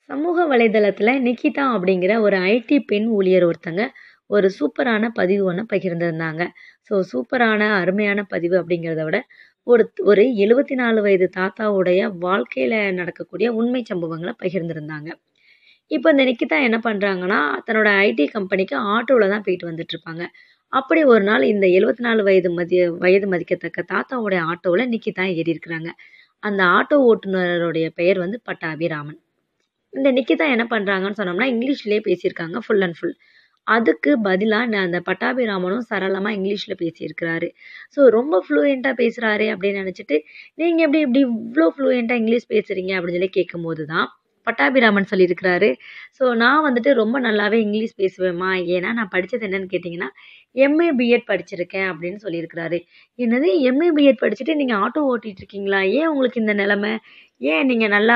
சமூக வலைதளத்தில் நிக்கிதா அப்படிங்கிற ஒரு ஐடி பெண் ஊழியர் ஒருத்தங்க ஒரு சூப்பரான பதிவு ஒன்று பகிர்ந்திருந்தாங்க ஸோ சூப்பரான அருமையான பதிவு அப்படிங்கிறத விட ஒரு ஒரு எழுபத்தி நாலு வயது தாத்தாவுடைய வாழ்க்கையில் நடக்கக்கூடிய உண்மை சம்பவங்களை பகிர்ந்திருந்தாங்க இப்போ இந்த நிக்கிதா என்ன பண்ணுறாங்கன்னா தன்னோட ஐடி கம்பெனிக்கு ஆட்டோவில் தான் போயிட்டு வந்துட்டுருப்பாங்க அப்படி ஒரு நாள் இந்த எழுபத்தி நாலு வயது மதிய வயது மதிக்கத்தக்க தாத்தாவுடைய ஆட்டோவில் நிக்கிதா ஏறி இருக்கிறாங்க அந்த ஆட்டோ ஓட்டுநருடைய பெயர் வந்து பட்டாபிராமன் இந்த நிக்கிதா என்ன பண்ணுறாங்கன்னு சொன்னோம்னா இங்கிலீஷ்லேயே பேசியிருக்காங்க ஃபுல் அண்ட் ஃபுல் அதுக்கு பதிலாக அந்த பட்டாபிராமனும் சரளமாக இங்கிலீஷில் பேசியிருக்கிறாரு ஸோ ரொம்ப ஃப்ளூயண்ட்டாக பேசுகிறாரு அப்படின்னு நினச்சிட்டு நீங்கள் எப்படி இப்படி இவ்வளோ ஃப்ளூயண்ட்டாக இங்கிலீஷ் பேசுகிறீங்க அப்படின்னு சொல்லி கேட்கும்போது தான் பட்டாபிராமன் சொல்லியிருக்கிறாரு ஸோ நான் வந்துட்டு ரொம்ப நல்லாவே இங்கிலீஷ் பேசுவேம்மா ஏன்னா நான் படித்தது என்னன்னு கேட்டிங்கன்னா எம்ஏ பிஎட் படிச்சிருக்கேன் அப்படின்னு சொல்லியிருக்கிறாரு என்னது எம்ஏ பிஎட் படிச்சுட்டு நீங்கள் ஆட்டோ ஓட்டிகிட்டு இருக்கீங்களா ஏன் உங்களுக்கு இந்த நிலமை ஏன் நீங்கள் நல்லா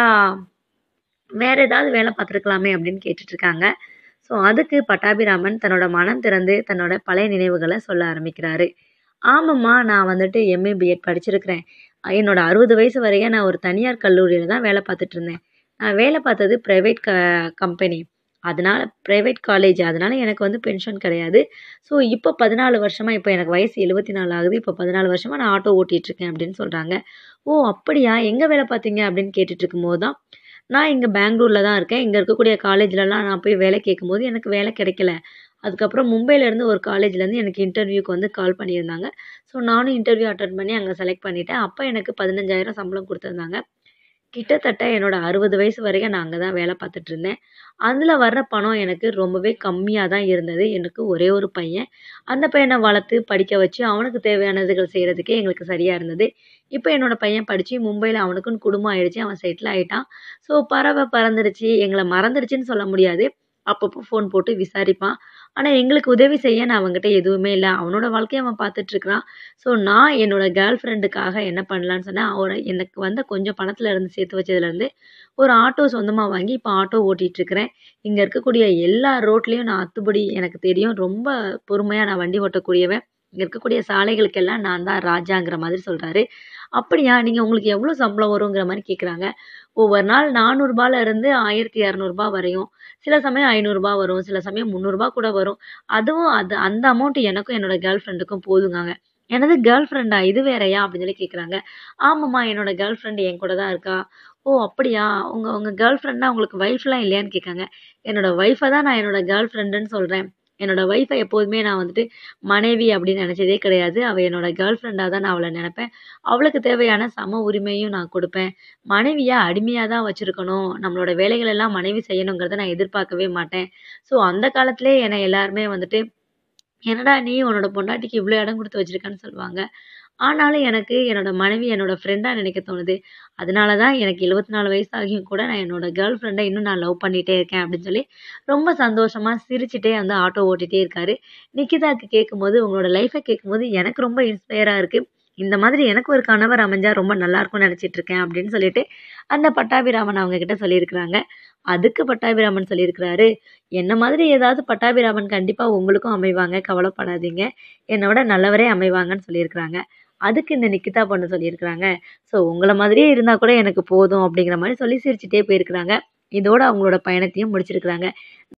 வேறு ஏதாவது வேலை பார்த்துருக்கலாமே அப்படின்னு கேட்டுட்ருக்காங்க ஸோ அதுக்கு பட்டாபிராமன் தன்னோட மனம் திறந்து தன்னோட பழைய நினைவுகளை சொல்ல ஆரம்பிக்கிறாரு ஆமாம்மா நான் வந்துட்டு எம்ஏ பிஎட் படிச்சிருக்கிறேன் என்னோட அறுபது வயசு வரையும் நான் ஒரு தனியார் கல்லூரியில் தான் வேலை பார்த்துட்டு இருந்தேன் நான் வேலை பார்த்தது ப்ரைவேட் க கம்பெனி அதனால் ப்ரைவேட் காலேஜ் அதனால் எனக்கு வந்து பென்ஷன் கிடையாது ஸோ இப்போ பதினாலு வருஷமாக இப்போ எனக்கு வயசு எழுபத்தி நாலு ஆகுது இப்போ பதினாலு வருஷமாக நான் ஆட்டோ ஓட்டிகிட்ருக்கேன் அப்படின்னு சொல்கிறாங்க ஓ அப்படியா எங்கே வேலை பார்த்தீங்க அப்படின்னு கேட்டுட்டு இருக்கும்போது தான் நான் இங்கே பெங்களூரில் தான் இருக்கேன் இங்கே இருக்கக்கூடிய காலேஜ்லலாம் நான் போய் வேலை கேட்கும்போது எனக்கு வேலை கிடைக்கல அதுக்கப்புறம் மும்பையிலேருந்து ஒரு காலேஜ்லேருந்து எனக்கு இன்டர்வியூக்கு வந்து கால் பண்ணியிருந்தாங்க ஸோ நானும் இன்டர்வியூ அட்டன் பண்ணி அங்கே செலக்ட் பண்ணிவிட்டேன் அப்போ எனக்கு பதினஞ்சாயிரம் சம்பளம் கொடுத்துருந்தாங்க கிட்டத்தட்ட என்னோடய அறுபது வயசு வரைக்கும் நான் அங்கே தான் வேலை பார்த்துட்டு இருந்தேன் அதில் வர்ற பணம் எனக்கு ரொம்பவே கம்மியாக தான் இருந்தது எனக்கு ஒரே ஒரு பையன் அந்த பையனை வளர்த்து படிக்க வச்சு அவனுக்கு தேவையானதுகள் செய்கிறதுக்கே எங்களுக்கு சரியாக இருந்தது இப்போ என்னோடய பையன் படித்து மும்பையில் அவனுக்குன்னு குடும்பம் ஆயிடுச்சு அவன் செட்டில் ஆகிட்டான் ஸோ பறவை பறந்துடுச்சு எங்களை மறந்துடுச்சுன்னு சொல்ல முடியாது அப்பப்போ ஃபோன் போட்டு விசாரிப்பான் ஆனால் எங்களுக்கு உதவி செய்ய நான் அவங்ககிட்ட எதுவுமே இல்லை அவனோட வாழ்க்கையை அவன் பார்த்துட்ருக்குறான் ஸோ நான் என்னோடய கேர்ள் ஃப்ரெண்டுக்காக என்ன பண்ணலான்னு சொன்னேன் அவரை எனக்கு வந்த கொஞ்சம் பணத்தில் இருந்து சேர்த்து வச்சதுலேருந்து ஒரு ஆட்டோ சொந்தமாக வாங்கி இப்போ ஆட்டோ ஓட்டிகிட்ருக்கிறேன் இங்கே இருக்கக்கூடிய எல்லா ரோட்லேயும் நான் அத்துப்படி எனக்கு தெரியும் ரொம்ப பொறுமையாக நான் வண்டி ஓட்டக்கூடியவன் இங்கே இருக்கக்கூடிய சாலைகளுக்கெல்லாம் நான் தான் ராஜாங்கிற மாதிரி சொல்கிறாரு அப்படியா நீங்கள் உங்களுக்கு எவ்வளோ சம்பளம் வருங்கிற மாதிரி கேட்குறாங்க ஒவ்வொரு நாள் நானூறுபால இருந்து ஆயிரத்தி இரநூறுபா வரையும் சில சமயம் ஐநூறுரூபா வரும் சில சமயம் முந்நூறுரூபா கூட வரும் அதுவும் அது அந்த அமௌண்ட் எனக்கும் என்னோட கேர்ள் ஃப்ரெண்டுக்கும் போதுங்காங்க எனது கேர்ள் ஃப்ரெண்டா இது வேறையா அப்படின்னு சொல்லி கேட்குறாங்க ஆமாம்மா என்னோட கேர்ள் ஃப்ரெண்டு என் கூட தான் இருக்கா ஓ அப்படியா உங்கள் உங்கள் கேர்ள் ஃப்ரெண்டா உங்களுக்கு ஒய்ஃப்லாம் இல்லையான்னு கேட்காங்க என்னோட ஒய்ஃபை தான் நான் என்னோட கேர்ள் ஃப்ரெண்டுன்னு சொல்கிறேன் என்னோடய ஒய்ஃபை எப்போதுமே நான் வந்துட்டு மனைவி அப்படின்னு நினச்சதே கிடையாது அவள் என்னோடய கேர்ள் ஃப்ரெண்டாக தான் நான் அவளை நினப்பேன் அவளுக்கு தேவையான சம உரிமையும் நான் கொடுப்பேன் மனைவியாக அடிமையாக தான் வச்சுருக்கணும் நம்மளோட வேலைகள் எல்லாம் மனைவி செய்யணுங்கிறத நான் எதிர்பார்க்கவே மாட்டேன் ஸோ அந்த காலத்திலே என்னை எல்லாருமே வந்துட்டு என்னடா நீ உன்னோட பொண்டாட்டிக்கு இவ்வளோ இடம் கொடுத்து வச்சுருக்கான்னு சொல்லுவாங்க ஆனாலும் எனக்கு என்னோடய மனைவி என்னோடய ஃப்ரெண்டாக நினைக்க தோணுது அதனால தான் எனக்கு எழுபத்தி நாலு வயசாகியும் கூட நான் என்னோடய கேர்ள் ஃப்ரெண்டை இன்னும் நான் லவ் பண்ணிகிட்டே இருக்கேன் அப்படின்னு சொல்லி ரொம்ப சந்தோஷமாக சிரிச்சிட்டே வந்து ஆட்டோ ஓட்டிகிட்டே இருக்காரு நிக்கிதாக்கு கேட்கும்போது உங்களோட லைஃப்பை கேட்கும்போது எனக்கு ரொம்ப இன்ஸ்பயராக இருக்குது இந்த மாதிரி எனக்கு ஒரு கணவர் அமைஞ்சால் ரொம்ப நல்லாயிருக்கும்னு நினச்சிட்டு இருக்கேன் அப்படின்னு சொல்லிட்டு அந்த பட்டாபிராமன் அவங்க கிட்ட சொல்லியிருக்கிறாங்க அதுக்கு பட்டாபிராமன் சொல்லியிருக்கிறாரு என்ன மாதிரி ஏதாவது பட்டாபிராமன் கண்டிப்பாக உங்களுக்கும் அமைவாங்க கவலைப்படாதீங்க என்னோட நல்லவரே அமைவாங்கன்னு சொல்லியிருக்கிறாங்க அதுக்கு இந்த நிக்கிதா பொண்ணு சொல்லியிருக்கிறாங்க ஸோ உங்களை மாதிரியே இருந்தால் கூட எனக்கு போதும் அப்படிங்கிற மாதிரி சொல்லி சிரிச்சிட்டே போயிருக்கிறாங்க இதோட அவங்களோட பயணத்தையும் முடிச்சிருக்கிறாங்க